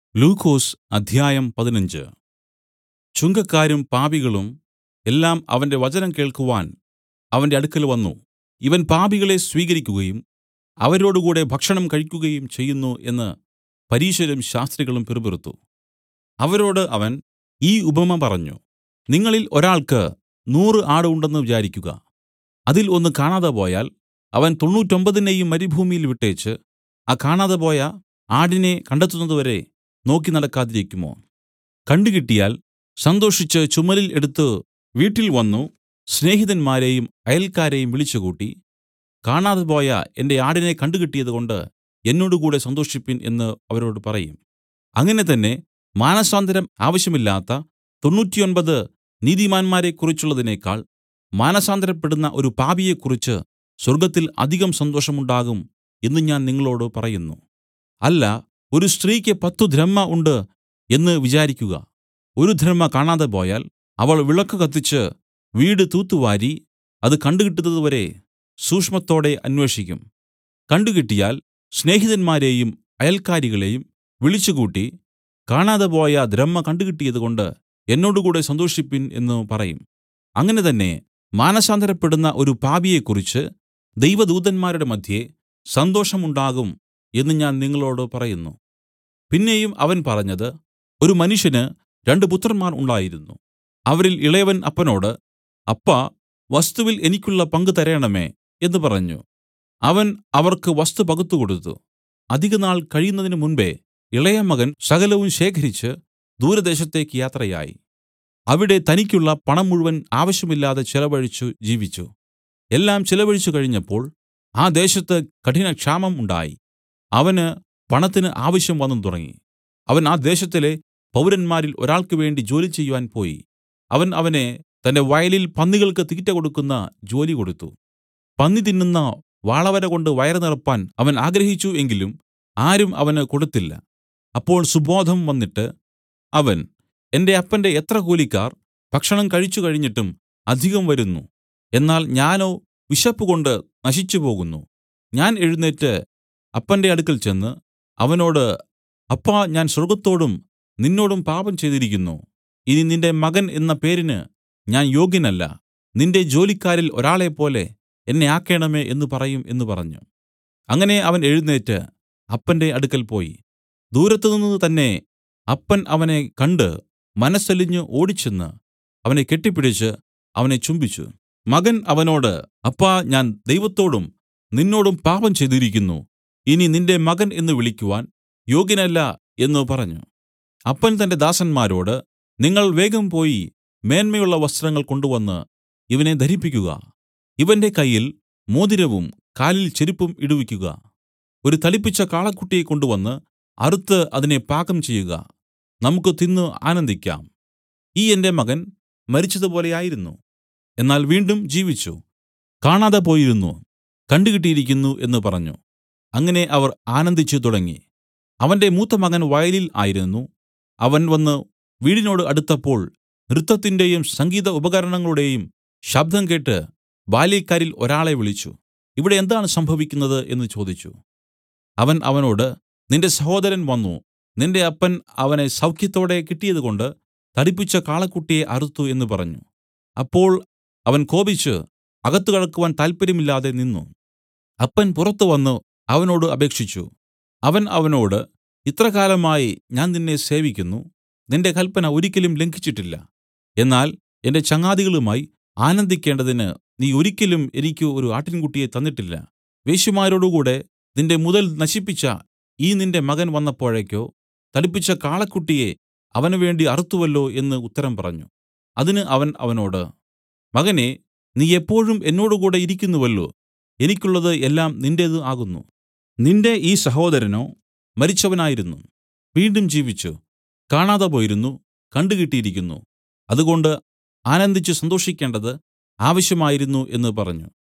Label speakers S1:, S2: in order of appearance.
S1: ലൂക്കോസ് അദ്ധ്യായം പതിനഞ്ച് ചുങ്കക്കാരും പാപികളും എല്ലാം അവന്റെ വചനം കേൾക്കുവാൻ അവന്റെ അടുക്കൽ വന്നു ഇവൻ പാപികളെ സ്വീകരിക്കുകയും അവരോടുകൂടെ ഭക്ഷണം കഴിക്കുകയും ചെയ്യുന്നു എന്ന് പരീശരും ശാസ്ത്രികളും പിറുപിറുത്തു അവരോട് അവൻ ഈ ഉപമ പറഞ്ഞു നിങ്ങളിൽ ഒരാൾക്ക് നൂറ് ആട് ഉണ്ടെന്ന് വിചാരിക്കുക അതിൽ ഒന്ന് കാണാതെ പോയാൽ അവൻ തൊണ്ണൂറ്റൊമ്പതിനെയും മരുഭൂമിയിൽ വിട്ടേച്ച് ആ കാണാതെ പോയ ആടിനെ കണ്ടെത്തുന്നതുവരെ നോക്കി നടക്കാതിരിക്കുമോ കണ്ടുകിട്ടിയാൽ സന്തോഷിച്ച് ചുമലിൽ എടുത്തു വീട്ടിൽ വന്നു സ്നേഹിതന്മാരെയും അയൽക്കാരെയും വിളിച്ചുകൂട്ടി കാണാതെ പോയ എന്റെ ആടിനെ കണ്ടുകിട്ടിയതുകൊണ്ട് എന്നോടുകൂടെ സന്തോഷിപ്പിൻ എന്ന് അവരോട് പറയും അങ്ങനെ തന്നെ മാനസാന്തരം ആവശ്യമില്ലാത്ത തൊണ്ണൂറ്റൊമ്പത് നീതിമാന്മാരെക്കുറിച്ചുള്ളതിനേക്കാൾ മാനസാന്തരപ്പെടുന്ന ഒരു പാപിയെക്കുറിച്ച് സ്വർഗ്ഗത്തിൽ അധികം സന്തോഷമുണ്ടാകും എന്ന് ഞാൻ നിങ്ങളോടു പറയുന്നു അല്ല ഒരു സ്ത്രീക്ക് പത്തു ദ്രഹ്മ ഉണ്ട് എന്ന് വിചാരിക്കുക ഒരു ദ്രഹ്മ കാണാതെ പോയാൽ അവൾ വിളക്കു കത്തിച്ച് വീട് തൂത്തുവാരി അത് കണ്ടുകിട്ടുന്നതുവരെ സൂക്ഷ്മത്തോടെ അന്വേഷിക്കും കണ്ടുകിട്ടിയാൽ സ്നേഹിതന്മാരെയും അയൽക്കാരികളെയും വിളിച്ചുകൂട്ടി കാണാതെ പോയ ദ്രഹ്മ കണ്ടുകിട്ടിയതുകൊണ്ട് എന്നോടുകൂടെ സന്തോഷിപ്പിൻ എന്നു പറയും അങ്ങനെ തന്നെ മാനസാന്തരപ്പെടുന്ന ഒരു പാപിയെക്കുറിച്ച് ദൈവദൂതന്മാരുടെ മദ്ധ്യേ സന്തോഷമുണ്ടാകും എന്ന് ഞാൻ നിങ്ങളോടു പറയുന്നു പിന്നെയും അവൻ പറഞ്ഞത് ഒരു മനുഷ്യന് രണ്ടു പുത്രന്മാർ ഉണ്ടായിരുന്നു അവരിൽ ഇളയവൻ അപ്പനോട് അപ്പാ വസ്തുവിൽ എനിക്കുള്ള പങ്ക് തരേണമേ എന്ന് പറഞ്ഞു അവൻ അവർക്ക് വസ്തു പകുത്തുകൊടുത്തു അധികനാൾ കഴിയുന്നതിന് മുമ്പെ ഇളയ മകൻ സകലവും ശേഖരിച്ച് ദൂരദേശത്തേക്ക് യാത്രയായി അവിടെ തനിക്കുള്ള പണം മുഴുവൻ ആവശ്യമില്ലാതെ ചെലവഴിച്ചു ജീവിച്ചു എല്ലാം ചെലവഴിച്ചു കഴിഞ്ഞപ്പോൾ ആ ദേശത്ത് കഠിനക്ഷാമം ഉണ്ടായി അവന് പണത്തിന് ആവശ്യം വന്നു തുടങ്ങി അവൻ ആ ദേശത്തിലെ പൗരന്മാരിൽ ഒരാൾക്ക് വേണ്ടി ജോലി ചെയ്യുവാൻ പോയി അവൻ അവനെ തന്റെ വയലിൽ പന്നികൾക്ക് തീറ്റ കൊടുക്കുന്ന ജോലി കൊടുത്തു പന്നി തിന്നുന്ന വാളവര കൊണ്ട് വയറ് നിറപ്പാൻ അവൻ ആഗ്രഹിച്ചു എങ്കിലും ആരും അവന് കൊടുത്തില്ല അപ്പോൾ സുബോധം വന്നിട്ട് അവൻ എന്റെ അപ്പന്റെ എത്ര കൂലിക്കാർ ഭക്ഷണം കഴിച്ചു കഴിഞ്ഞിട്ടും അധികം വരുന്നു എന്നാൽ ഞാനോ വിശപ്പുകൊണ്ട് നശിച്ചുപോകുന്നു ഞാൻ എഴുന്നേറ്റ് അപ്പന്റെ അടുക്കൽ ചെന്ന് അവനോട് അപ്പാ ഞാൻ സ്വർഗ്ഗത്തോടും നിന്നോടും പാപം ചെയ്തിരിക്കുന്നു ഇനി നിന്റെ മകൻ എന്ന പേരിന് ഞാൻ യോഗ്യനല്ല നിന്റെ ജോലിക്കാരിൽ ഒരാളെപ്പോലെ എന്നെ ആക്കേണമേ എന്ന് പറയും എന്ന് പറഞ്ഞു അങ്ങനെ അവൻ എഴുന്നേറ്റ് അപ്പന്റെ അടുക്കൽ പോയി ദൂരത്തുനിന്ന് തന്നെ അപ്പൻ അവനെ കണ്ട് മനസ്സലിഞ്ഞ് ഓടിച്ചെന്ന് അവനെ കെട്ടിപ്പിടിച്ച് അവനെ ചുംബിച്ചു മകൻ അവനോട് അപ്പാ ഞാൻ ദൈവത്തോടും നിന്നോടും പാപം ചെയ്തിരിക്കുന്നു ഇനി നിന്റെ മകൻ എന്ന് വിളിക്കുവാൻ യോഗ്യനല്ല എന്ന് പറഞ്ഞു അപ്പൻ തന്റെ ദാസന്മാരോട് നിങ്ങൾ വേഗം പോയി മേന്മയുള്ള വസ്ത്രങ്ങൾ കൊണ്ടുവന്ന് ഇവനെ ധരിപ്പിക്കുക ഇവന്റെ കയ്യിൽ മോതിരവും കാലിൽ ചെരിപ്പും ഇടുവിക്കുക ഒരു തളിപ്പിച്ച കാളക്കുട്ടിയെ കൊണ്ടുവന്ന് അറുത്ത് അതിനെ പാകം ചെയ്യുക നമുക്ക് തിന്നു ആനന്ദിക്കാം ഈ എന്റെ മകൻ മരിച്ചതുപോലെയായിരുന്നു എന്നാൽ വീണ്ടും ജീവിച്ചു കാണാതെ പോയിരുന്നു കണ്ടുകിട്ടിയിരിക്കുന്നു എന്ന് പറഞ്ഞു അങ്ങനെ അവർ ആനന്ദിച്ചു തുടങ്ങി അവന്റെ മൂത്ത മകൻ വയലിൽ ആയിരുന്നു അവൻ വന്ന് വീടിനോട് അടുത്തപ്പോൾ നൃത്തത്തിന്റെയും സംഗീത ഉപകരണങ്ങളുടെയും ശബ്ദം കേട്ട് ബാല്യക്കാരിൽ ഒരാളെ വിളിച്ചു ഇവിടെ എന്താണ് സംഭവിക്കുന്നത് എന്ന് ചോദിച്ചു അവൻ അവനോട് നിന്റെ സഹോദരൻ വന്നു നിന്റെ അപ്പൻ അവനെ സൗഖ്യത്തോടെ കിട്ടിയതുകൊണ്ട് തടിപ്പിച്ച കാളക്കുട്ടിയെ അറുത്തു എന്ന് പറഞ്ഞു അപ്പോൾ അവൻ കോപിച്ച് അകത്ത് കടക്കുവാൻ താല്പര്യമില്ലാതെ നിന്നു അപ്പൻ പുറത്തു വന്നു അവനോട് അപേക്ഷിച്ചു അവൻ അവനോട് ഇത്രകാലമായി ഞാൻ നിന്നെ സേവിക്കുന്നു നിന്റെ കൽപ്പന ഒരിക്കലും ലംഘിച്ചിട്ടില്ല എന്നാൽ എന്റെ ചങ്ങാതികളുമായി ആനന്ദിക്കേണ്ടതിന് നീ ഒരിക്കലും എനിക്ക് ഒരു ആട്ടിൻകുട്ടിയെ തന്നിട്ടില്ല വേശ്യമാരോടുകൂടെ നിന്റെ മുതൽ നശിപ്പിച്ച ഈ നിന്റെ മകൻ വന്നപ്പോഴേക്കോ തടിപ്പിച്ച കാളക്കുട്ടിയെ അവന് വേണ്ടി അറുത്തുവല്ലോ എന്ന് ഉത്തരം പറഞ്ഞു അതിന് അവൻ അവനോട് മകനെ നീ എപ്പോഴും എന്നോടുകൂടെ ഇരിക്കുന്നുവല്ലോ എനിക്കുള്ളത് എല്ലാം നിന്റേത് ആകുന്നു നിന്റെ ഈ സഹോദരനോ മരിച്ചവനായിരുന്നു വീണ്ടും ജീവിച്ചു കാണാതെ പോയിരുന്നു കണ്ടുകിട്ടിയിരിക്കുന്നു അതുകൊണ്ട് ആനന്ദിച്ച് സന്തോഷിക്കേണ്ടത് ആവശ്യമായിരുന്നു എന്ന് പറഞ്ഞു